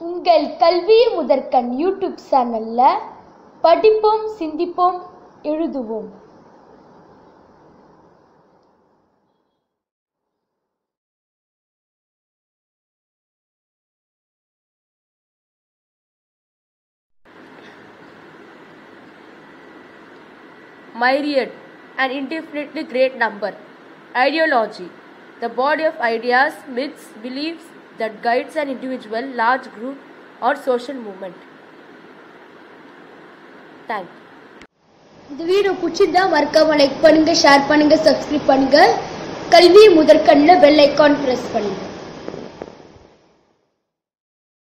உங்கள் கல்வி முதற்கண் யூடியூப் சேனல்ல படிப்போம் சிந்திப்போம் எழுதுவோம் myriad, an indefinitely great number. Ideology, the body of ideas, myths, beliefs that guides an individual, large group, or social movement. Thank you. இந்த வீடியோ பிடிச்சிருந்தா மறக்காம லைக் பண்ணுங்க ஷேர் பண்ணுங்க சப்ஸ்கிரைப் பண்ணுங்க கல்வி முதற்கண்ணில் பெல் ஐக்கான் பிரஸ் பண்ணுங்க